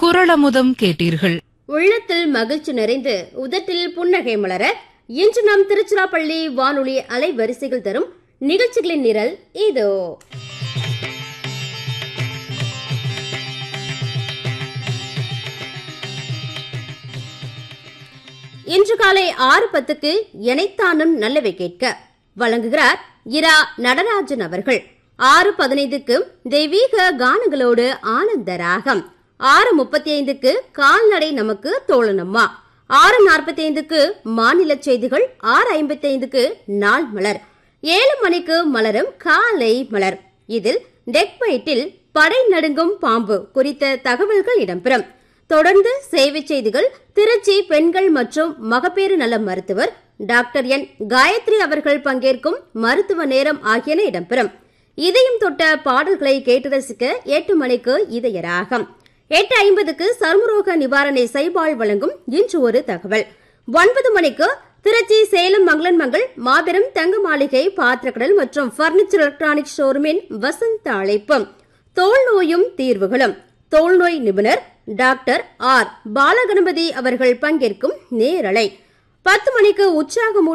குரளமுதம் கேட்டீர்கள் உள்ளத்தில் மகிழ்ச்சி நிறைந்து உதட்டில் புன்னகை மலர இன்று நம் திருச்சிராப்பள்ளி வானொலி அலைவரிசைகள் தரும் நிகழ்ச்சிகளின் நிரல் இதோ இன்று காலை ஆறு பத்துக்கு எனைத்தானும் நல்லவை கேட்க வழங்குகிறார் இரா நடராஜன் அவர்கள் ஆறு பதினைந்துக்கு தெய்வீக கானங்களோடு ஆனந்த ராகம் ஆறு முப்பத்தி ஐந்துக்கு கால்நடை நமக்கு தோழனம்மா ஆறு நாற்பத்தி ஐந்துக்கு மாநில செய்திகள் ஆறு ஐம்பத்தி ஐந்துக்கு நாள் மலர் ஏழு மணிக்கு மலரும் காலை மலர் இதில் டெக்பைட்டில் படை நடுங்கும் பாம்பு குறித்த தகவல்கள் இடம்பெறும் தொடர்ந்து சேவை செய்திகள் திருச்சி பெண்கள் மற்றும் மகப்பேறு நல மருத்துவர் டாக்டர் என் காயத்ரி அவர்கள் பங்கேற்கும் மருத்துவ நேரம் ஆகியன இடம்பெறும் இதயம் தொட்ட பாடல்களை கேட்டு ரசிக்க எட்டு மணிக்கு இதய ராகம் எட்டு ஐம்பதுக்கு சர்மரோக நிவாரண சைபால் வழங்கும் இன்று ஒரு தகவல் ஒன்பது மணிக்கு திருச்சி சேலம் மங்களன் மங்கள் மாபெரும் தங்க மாளிகை பாத்திரக்கடல் மற்றும் பர்னிச்சர் எலக்ட்ரானிக் ஷோரூமின் வசந்த அழைப்பு தோல் நோயும் தீர்வுகளும் தோல்நோய் நிபுணர் டாக்டர் ஆர் பாலகணபதி அவர்கள் பங்கேற்கும் நேரலை பத்து மணிக்கு உற்சாகமூட்டும்